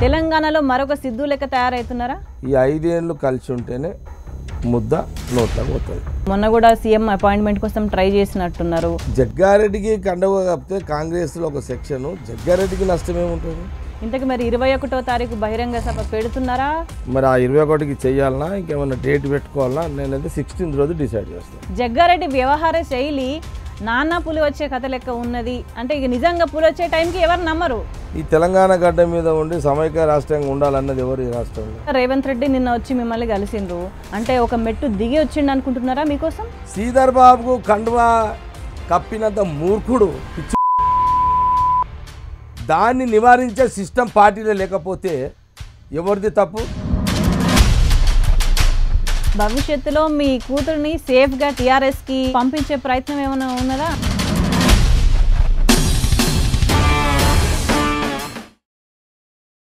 తెలంగాణలో మరొక సిద్ధు లెక్క తయారవుతున్నారా ఈ ఐదేళ్ళు కలిసి ఉంటేనే ముద్ద నోట్లకు పోతుంది మొన్న కూడా సీఎం అపాయింట్మెంట్ కోసం ట్రై చేసినట్టున్నారు జగ్గారెడ్డికి కండవ కప్పితే కాంగ్రెస్లో ఒక సెక్షన్ జగ్గారెడ్డికి నష్టం ఏముంటుంది ఇంతకు మరి ఇరవై ఒకటో తారీఖు బహిరంగ సభ పెడుతున్నారా మరి ఆ ఇరవై ఒకటికి చెయ్యాలన్నా ఇంకేమన్నా డేట్ పెట్టుకోవాలన్నా నేనైతే సిక్స్టీన్త్ రోజు డిసైడ్ చేస్తాను జగ్గారెడ్డి వ్యవహార శైలి నాన్న పులి వచ్చే కథ లెక్క ఉన్నది అంటే ఇక నిజంగా పులి వచ్చే టైంకి ఎవరు నమ్మరు ఈ తెలంగాణ గడ్డ మీద ఉండి సమైక్య రాష్ట్రంగా ఉండాలన్నది ఎవరు ఈ రాష్ట్రంలో రేవంత్ రెడ్డి నిన్న వచ్చి మిమ్మల్ని కలిసిండ్రు అంటే ఒక మెట్టు దిగి వచ్చిండు అనుకుంటున్నారా మీకోసం శ్రీధర్ బాబుకు కండువా కప్పినంత మూర్ఖుడు పిచ్చి దాన్ని నివారించే సిస్టమ్ పార్టీలో లేకపోతే ఎవరిది తప్పు భవిష్యత్తులో మీ కూతుర్ని సేఫ్గా టీఆర్ఎస్కి పంపించే ప్రయత్నం ఏమైనా ఉన్నదా